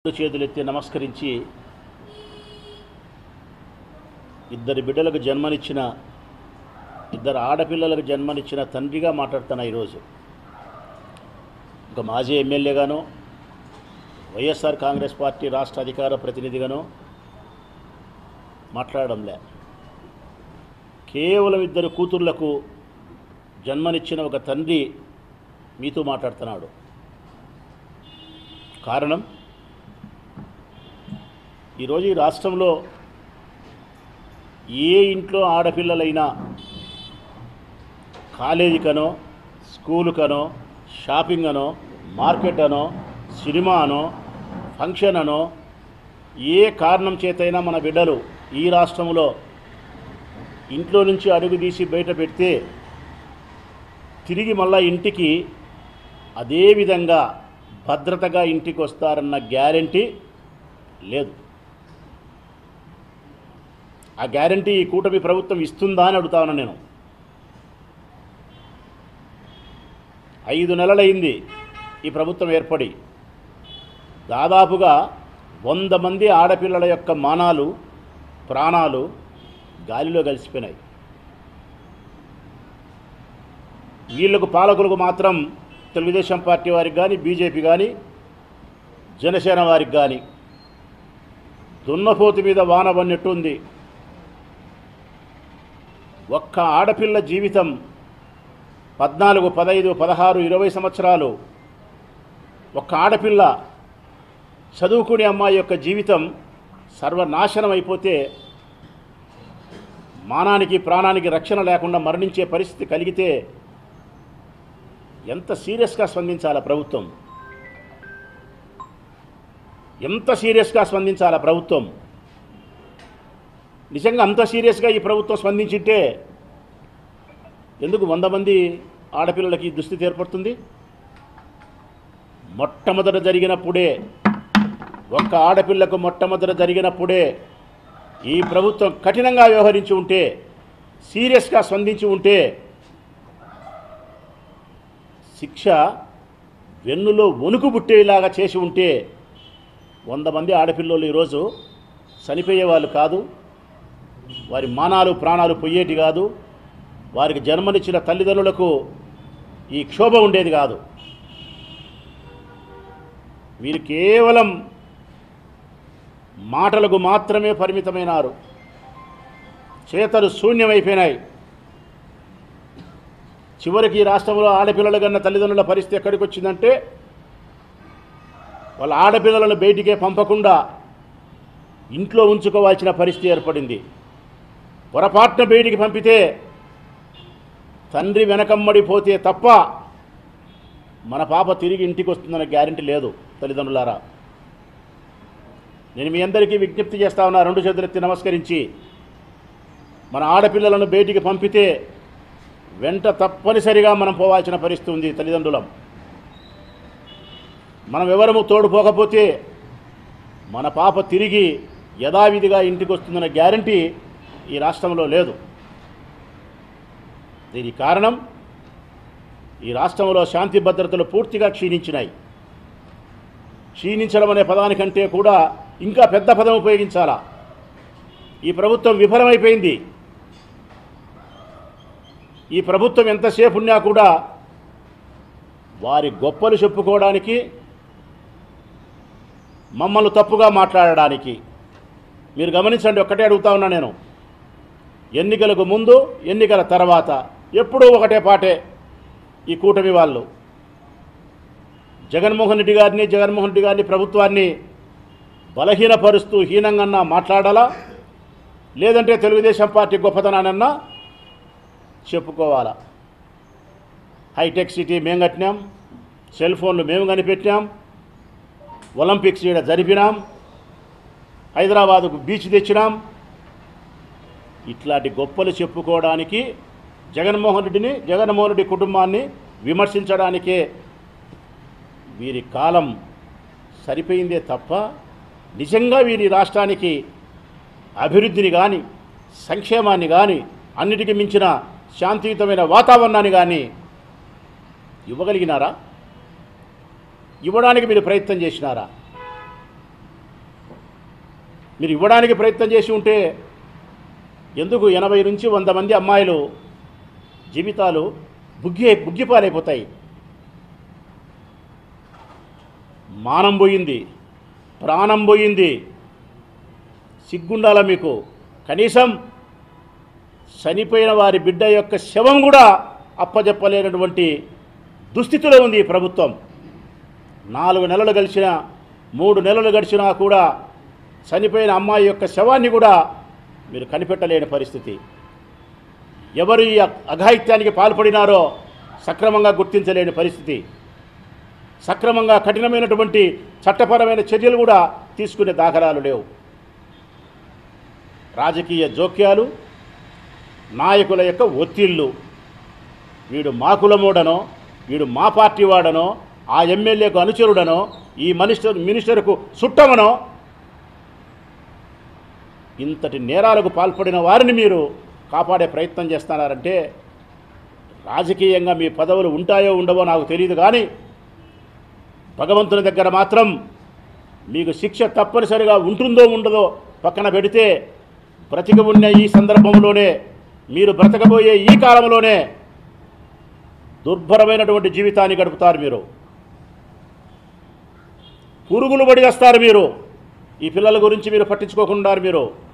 రెండు చేతులెత్తి నమస్కరించి ఇద్దరు బిడ్డలకు జన్మనిచ్చిన ఇద్దరు ఆడపిల్లలకు జన్మనిచ్చిన తండ్రిగా మాట్లాడుతున్నా ఈరోజు ఒక మాజీ ఎమ్మెల్యేగానో వైఎస్ఆర్ కాంగ్రెస్ పార్టీ రాష్ట్ర అధికార ప్రతినిధిగానో మాట్లాడడంలే కేవలం ఇద్దరు కూతుర్లకు జన్మనిచ్చిన ఒక తండ్రి మీతో మాట్లాడుతున్నాడు కారణం ఈరోజు ఈ రాష్ట్రంలో ఏ ఇంట్లో ఆడపిల్లలైనా కాలేజీకనో స్కూలుకనో షాపింగ్ అనో మార్కెట్ అనో సినిమా అనో ఫంక్షన్ అనో ఏ కారణం చేతైనా మన బిడ్డలు ఈ రాష్ట్రంలో ఇంట్లో నుంచి అడుగు తీసి బయట పెడితే తిరిగి మళ్ళా ఇంటికి అదే విధంగా భద్రతగా ఇంటికి వస్తారన్న గ్యారంటీ లేదు ఆ గ్యారంటీ ఈ కూటమి ప్రభుత్వం ఇస్తుందా అని అడుగుతా ఉన్నా నేను ఐదు నెలలైంది ఈ ప్రభుత్వం ఏర్పడి దాదాపుగా వంద మంది ఆడపిల్లల యొక్క మానాలు ప్రాణాలు గాలిలో కలిసిపోయినాయి వీళ్ళకు పాలకులకు మాత్రం తెలుగుదేశం పార్టీ వారికి కానీ బీజేపీ కానీ జనసేన వారికి కానీ దున్నపోతు మీద వాన పడినట్టుంది ఒక్క ఆడపిల్ల జీవితం పద్నాలుగు పదహైదు పదహారు ఇరవై సంవత్సరాలు ఒక్క ఆడపిల్ల చదువుకునే అమ్మాయి యొక్క జీవితం సర్వనాశనం అయిపోతే మానానికి ప్రాణానికి రక్షణ లేకుండా మరణించే పరిస్థితి కలిగితే ఎంత సీరియస్గా స్పందించాలా ప్రభుత్వం ఎంత సీరియస్గా స్పందించాలా ప్రభుత్వం నిజంగా అంత సీరియస్గా ఈ ప్రభుత్వం స్పందించింటే ఎందుకు వంద మంది ఆడపిల్లలకి ఈ దుస్థితి ఏర్పడుతుంది మొట్టమొదట జరిగినప్పుడే ఒక్క ఆడపిల్లకు మొట్టమొదట జరిగినప్పుడే ఈ ప్రభుత్వం కఠినంగా వ్యవహరించి ఉంటే సీరియస్గా స్పందించి ఉంటే శిక్ష వెన్నులో వణుకు పుట్టేలాగా చేసి ఉంటే వంద మంది ఆడపిల్లలు ఈరోజు చనిపోయే వాళ్ళు కాదు వారి మానాలు ప్రాణాలు పోయేటి కాదు వారికి జన్మనిచ్చిన తల్లిదండ్రులకు ఈ క్షోభ ఉండేది కాదు వీరు కేవలం మాటలకు మాత్రమే పరిమితమైనారు చేతలు శూన్యమైపోయినాయి చివరికి ఈ రాష్ట్రంలో ఆడపిల్లలు కన్న తల్లిదండ్రుల పరిస్థితి ఎక్కడికి వచ్చిందంటే వాళ్ళ ఆడపిల్లలను బయటికే పంపకుండా ఇంట్లో ఉంచుకోవాల్సిన పరిస్థితి ఏర్పడింది పొరపాటున బయటికి పంపితే తండ్రి వెనకమ్మడిపోతే తప్ప మన పాప తిరిగి ఇంటికి వస్తుందన్న గ్యారంటీ లేదు తల్లిదండ్రులారా నేను మీ అందరికీ విజ్ఞప్తి చేస్తా ఉన్నా రెండు చేతులెత్తి నమస్కరించి మన ఆడపిల్లలను బయటికి పంపితే వెంట తప్పనిసరిగా మనం పోవాల్సిన పరిస్థితి ఉంది తల్లిదండ్రులం మనం ఎవరము తోడుపోకపోతే మన పాప తిరిగి యథావిధిగా ఇంటికి వస్తుందన్న గ్యారంటీ ఈ రాష్ట్రంలో లేదు దీనికి కారణం ఈ రాష్ట్రంలో శాంతి భద్రతలు పూర్తిగా క్షీణించినాయి క్షీణించడం అనే పదానికంటే కూడా ఇంకా పెద్ద పదం ఉపయోగించాలా ఈ ప్రభుత్వం విఫలమైపోయింది ఈ ప్రభుత్వం ఎంతసేపు ఉన్నా కూడా వారి గొప్పలు చెప్పుకోవడానికి మమ్మల్ని తప్పుగా మాట్లాడడానికి మీరు గమనించండి ఒక్కటే అడుగుతా ఉన్నా నేను ఎన్నికలకు ముందు ఎన్నికల తర్వాత ఎప్పుడూ ఒకటే పాటే ఈ కూటమి వాళ్ళు జగన్మోహన్ రెడ్డి గారిని జగన్మోహన్ రెడ్డి గారిని ప్రభుత్వాన్ని బలహీనపరుస్తూ హీనంగా మాట్లాడాలా లేదంటే తెలుగుదేశం పార్టీ గొప్పతనానన్నా చెప్పుకోవాలా హైటెక్ సిటీ మేము కట్టినాం సెల్ ఫోన్లు మేము కనిపెట్టాం ఒలింపిక్స్ ఈడ జరిపినాం హైదరాబాదుకు బీచ్ తెచ్చినాం ఇట్లాంటి గొప్పలు చెప్పుకోవడానికి జగన్మోహన్ రెడ్డిని జగన్మోహన్ రెడ్డి కుటుంబాన్ని విమర్శించడానికే వీరి కాలం సరిపోయిందే తప్ప నిజంగా వీరి రాష్ట్రానికి అభివృద్ధిని కానీ సంక్షేమాన్ని కానీ అన్నిటికీ మించిన శాంతియుతమైన వాతావరణాన్ని కానీ ఇవ్వగలిగినారా ఇవ్వడానికి మీరు ప్రయత్నం చేసినారా మీరు ఇవ్వడానికి ప్రయత్నం చేసి ఉంటే ఎందుకు ఎనభై నుంచి వంద మంది అమ్మాయిలు జీవితాలు బుగ్గి బుగ్గిపాలైపోతాయి మానం పోయింది ప్రాణం పోయింది సిగ్గుండాల మీకు కనీసం చనిపోయిన వారి బిడ్డ యొక్క శవం కూడా అప్పజెప్పలేనటువంటి దుస్థితిలో ఉంది ఈ ప్రభుత్వం నాలుగు నెలలు గడిచిన మూడు నెలలు గడిచినా కూడా చనిపోయిన అమ్మాయి యొక్క శవాన్ని కూడా మీరు కనిపెట్టలేని పరిస్థితి ఎవరు ఈ అ- అఘాయిత్యానికి పాల్పడినారో సక్రమంగా గుర్తించలేని పరిస్థితి సక్రమంగా కఠినమైనటువంటి చట్టపరమైన చర్యలు కూడా తీసుకునే దాఖలాలు లేవు రాజకీయ జోక్యాలు నాయకుల యొక్క ఒత్తిళ్ళు వీడు మా కులమోడనో వీడు మా పార్టీ వాడనో ఆ ఎమ్మెల్యేకు అనుచరుడనో ఈ మినిస్టర్ మినిస్టర్కు చుట్టమనో ఇంతటి నేరాలకు పాల్పడిన వారిని మీరు కాపాడే ప్రయత్నం చేస్తున్నారంటే రాజకీయంగా మీ పదవులు ఉంటాయో ఉండవో నాకు తెలియదు కానీ భగవంతుని దగ్గర మాత్రం మీకు శిక్ష తప్పనిసరిగా ఉంటుందో ఉండదో పక్కన పెడితే బ్రతికి ఉన్న ఈ సందర్భంలోనే మీరు బ్రతకబోయే ఈ కాలంలోనే దుర్భరమైనటువంటి జీవితాన్ని గడుపుతారు మీరు పురుగులు పడి వస్తారు మీరు ఈ పిల్లల గురించి మీరు పట్టించుకోకుండా మీరు